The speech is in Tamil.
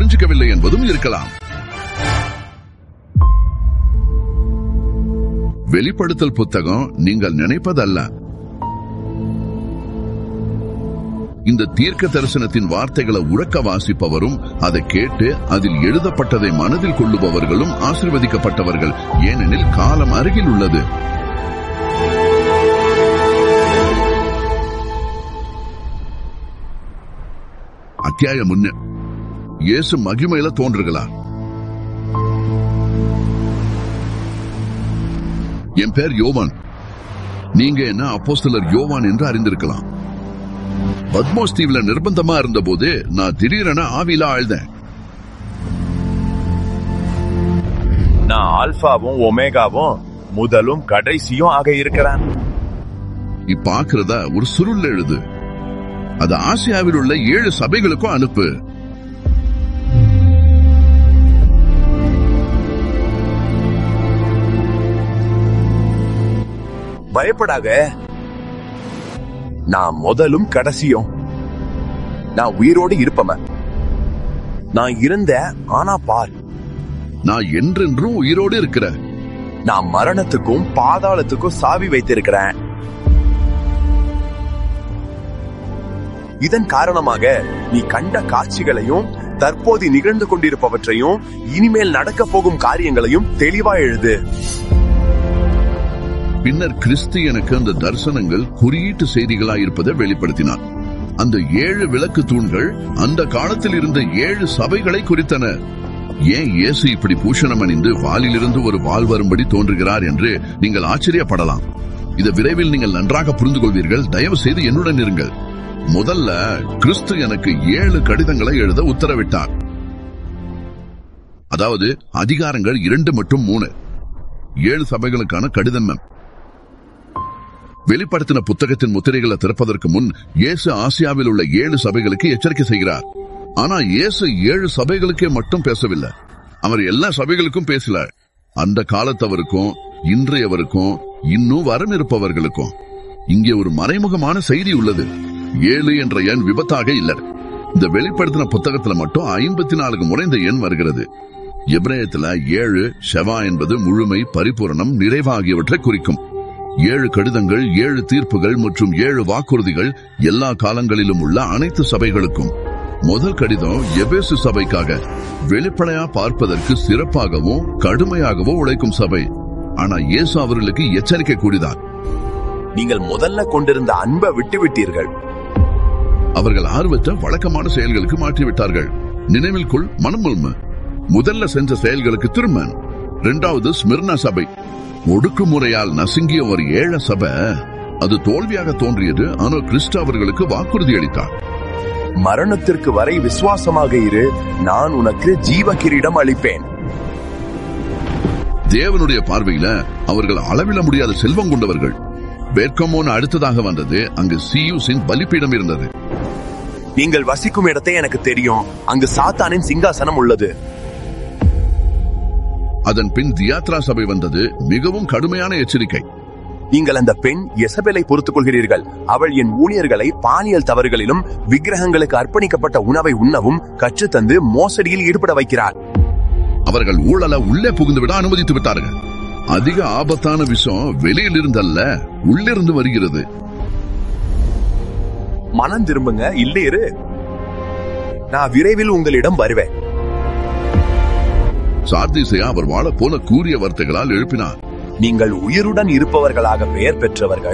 புரிஞ்சுக்கவில்லை என்பதும் இருக்கலாம் வெளிப்படுத்தல் புத்தகம் நீங்கள் நினைப்பதல்ல இந்த தீர்க்க தரிசனத்தின் வார்த்தைகளை உறக்க வாசிப்பவரும் அதை கேட்டு அதில் எழுதப்பட்டதை மனதில் கொள்ளுபவர்களும் ஆசிர்வதிக்கப்பட்டவர்கள் ஏனெனில் காலம் அருகில் உள்ளது அத்தியாயம் முன்னு இயேசு மகிமையில தோன்றுகிறார் என் பேர் யோவான் நீங்க என்ன அப்போஸ்தலர் யோவான் என்று அறிந்திருக்கலாம் பத்மோஸ் தீவுல நிர்பந்தமா இருந்தபோது நான் திடீரென ஆவில ஆழ்ந்தேன் நான் ஆல்பாவும் ஒமேகாவும் முதலும் கடைசியும் ஆக இருக்கிறேன் இப்ப ஆக்குறத ஒரு சுருள் எழுது அது ஆசியாவில் உள்ள ஏழு சபைகளுக்கும் அனுப்பு பயப்படாத நான் முதலும் கடைசியும் நான் உயிரோடு இருப்பவன் நான் இருந்த ஆனா பார் நான் என்றென்றும் உயிரோடு இருக்கிறேன் நான் மரணத்துக்கும் பாதாளத்துக்கும் சாவி வைத்திருக்கிறேன் இதன் காரணமாக நீ கண்ட காட்சிகளையும் தற்போது நிகழ்ந்து கொண்டிருப்பவற்றையும் இனிமேல் நடக்க போகும் காரியங்களையும் தெளிவா எழுது பின்னர் கிறிஸ்து எனக்கு அந்த தரிசனங்கள் குறியீட்டு செய்திகளாய் இருப்பதை வெளிப்படுத்தினார் அந்த ஏழு விளக்கு தூண்கள் அந்த காலத்தில் இருந்த ஏழு சபைகளை குறித்தன ஏன் இயேசு இப்படி பூஷணம் அணிந்து வாலிலிருந்து ஒரு வால் வரும்படி தோன்றுகிறார் என்று நீங்கள் ஆச்சரியப்படலாம் இதை விரைவில் நீங்கள் நன்றாக புரிந்து கொள்வீர்கள் தயவு செய்து என்னுடன் இருங்கள் முதல்ல கிறிஸ்து எனக்கு ஏழு கடிதங்களை எழுத உத்தரவிட்டார் அதாவது அதிகாரங்கள் இரண்டு மற்றும் மூணு ஏழு சபைகளுக்கான கடிதம் வெளிப்படுத்தின புத்தகத்தின் முத்திரைகளை திறப்பதற்கு முன் இயேசு ஆசியாவில் உள்ள ஏழு சபைகளுக்கு எச்சரிக்கை செய்கிறார் ஆனா இயேசு ஏழு சபைகளுக்கே மட்டும் பேசவில்லை அவர் எல்லா சபைகளுக்கும் பேசல அந்த காலத்தவருக்கும் இன்றையவருக்கும் இன்னும் வரம் இருப்பவர்களுக்கும் இங்கே ஒரு மறைமுகமான செய்தி உள்ளது ஏழு என்ற எண் விபத்தாக இல்ல இந்த வெளிப்படுத்தின புத்தகத்துல மட்டும் ஐம்பத்தி நான்கு முறை இந்த எண் வருகிறது எப்ரேயத்துல ஏழு ஷெவா என்பது முழுமை பரிபூரணம் நிறைவு ஆகியவற்றை குறிக்கும் ஏழு கடிதங்கள் ஏழு தீர்ப்புகள் மற்றும் ஏழு வாக்குறுதிகள் எல்லா காலங்களிலும் உள்ள அனைத்து சபைகளுக்கும் முதல் கடிதம் எபேசு சபைக்காக வெளிப்படையா பார்ப்பதற்கு சிறப்பாகவும் கடுமையாகவும் உழைக்கும் சபை ஆனா இயேசு அவர்களுக்கு எச்சரிக்கை கூடினார் நீங்கள் முதல்ல கொண்டிருந்த அன்பை விட்டு விட்டீர்கள் அவர்கள் ஆர்வத்தை வழக்கமான செயல்களுக்கு மாற்றிவிட்டார்கள் நினைவில் கொள் மனமுல்ம முதல்ல செஞ்ச செயல்களுக்கு திரும்ப இரண்டாவது ஸ்மிர்னா சபை ஒடுக்குமுறையால் நசுங்கிய ஒரு ஏழ சபை அது தோல்வியாக தோன்றியது ஆனால் கிறிஸ்து அவர்களுக்கு வாக்குறுதி அளித்தார் மரணத்திற்கு வரை விசுவாசமாக இரு நான் உனக்கு ஜீவ கிரீடம் அளிப்பேன் தேவனுடைய பார்வையில அவர்கள் அளவிட முடியாத செல்வம் கொண்டவர்கள் பெர்கமோன் அடுத்ததாக வந்தது அங்கு சியூஸின் பலிப்பீடம் இருந்தது நீங்கள் வசிக்கும் இடத்தை எனக்கு தெரியும் அங்கு சாத்தானின் சிங்காசனம் உள்ளது அதன் பின் தியாத்ரா சபை வந்தது மிகவும் கடுமையான எச்சரிக்கை நீங்கள் அந்த பெண் எசபெலை பொறுத்துக் கொள்கிறீர்கள் அவள் என் ஊழியர்களை பாலியல் தவறுகளிலும் விக்கிரகங்களுக்கு அர்ப்பணிக்கப்பட்ட உணவை உண்ணவும் கற்றுத்தந்து மோசடியில் ஈடுபட வைக்கிறார் அவர்கள் ஊழல உள்ளே புகுந்துவிட அனுமதித்து விட்டார்கள் அதிக ஆபத்தான விஷம் வெளியில் இருந்தல்ல உள்ளிருந்து வருகிறது மனம் திரும்புங்க இல்லை இரு நான் விரைவில் உங்களிடம் வருவேன் சார்தீசையா அவர் வாழ போல கூறிய வார்த்தைகளால் எழுப்பினார் நீங்கள் உயிருடன் இருப்பவர்களாக பெயர் பெற்றவர்கள்